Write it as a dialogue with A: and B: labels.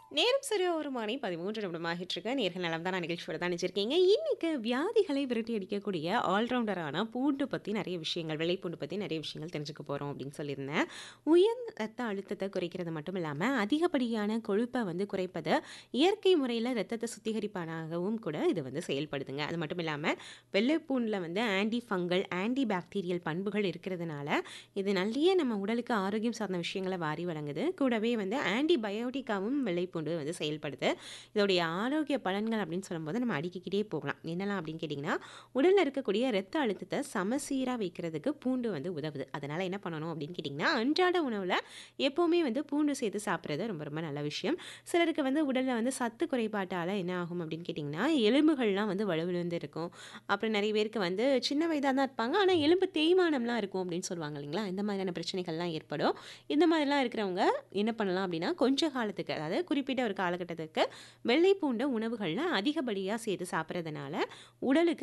A: நேரம் சரியா ஒரு மணி 13 நிமிடம் ஆகிட்டிருக்கு. நேர்கள் நலம் தானா நிகழ்ச்சியோட தான் நினைச்சிருக்கீங்க. இன்னைக்கு வியாதிகளை விரட்டி அடிக்கக்கூடிய ஆல்ரவுண்டரான பூண்டு பத்தி நெறைய விஷயங்கள், வெள்ளைப்பூண்டு பத்தி நெறைய விஷயங்கள் தெரிஞ்சுக்க போறோம் அப்படின்னு சொல்லியிருந்தேன். உயர் ரத்த அழுத்தத்த குறைக்கிறது மட்டும் இல்லாம, அதிகப்படியான கொழுப்ப வந்து குறைப்பது, இயற்கை முறையில ரத்தத்த சுத்திகரிப்பானாகவும் கூட இது வந்து செயல்படுதுங்க. அது மட்டும் இல்லாம, வெள்ளைப்பூண்டுல வந்து ஆன்டி ஃபங்கல், ஆன்டி பாக்டீரியல் பண்புகள் இருக்கிறதுனால, இது நல்லிய நம்ம உடலுக்கு ஆரோக்கியம் சார்ந்த விஷயங்கள வாரி வழங்குது. கூடவே வந்து ஆன்டிபயோட்டிக்காவும் வெள்ளைப்பூண்டு வந்து செயல்படுது. இதோடைய ஆரோக்கிய பலன்கள் அப்படின்னு சொல்லும்போது நம்ம அடுக்கிக்கிட்டே போகலாம். என்னலாம் அப்படின்னு கேட்டிங்கன்னா, உடல்ல இருக்கக்கூடிய ரத்த அழுத்தத்த சமசீரா வைக்கிறதுக்கு பூண்டு வந்து உதவுது. அதனால என்ன பண்ணணும் அப்படின்னு கேட்டிங்கன்னா, அன்றாட உணவுல எப்பவுமே வந்து பூண்டு சேர்த்து சாப்பிடுறது ரொம்ப ரொம்ப நல்ல விஷயம். சிலருக்கு வந்து உடல்ல வந்து சத்து குறைபாட்டால என்ன ஆகும் அப்படின்னு கேட்டிங்கன்னா, எலும்புகள்லாம் வந்து வலுவிழந்து இருக்கும். அப்புறம் நெறைய பேருக்கு வந்து சின்ன வயதா தான் இருப்பாங்க. ஆனா எலும்பு தேய்மானம்லாம் இருக்கும் அப்படின்னு சொல்லுவாங்க இல்லைங்களா? இந்த மாதிரியான பிரச்சனைகள்லாம் ஏற்படும். இந்த மாதிரிலாம் இருக்கிறவங்க என்ன பண்ணலாம் அப்படின்னா, கொஞ்ச காலத்துக்கு அதாவது குறிப்பிட்ட ஒரு காலகட்டத்துக்கு வெள்ளைப்பூண்ட உணவுகள்ல அதிகப்படியா சேர்த்து சாப்பிடுறதுனால, உடலுக்கு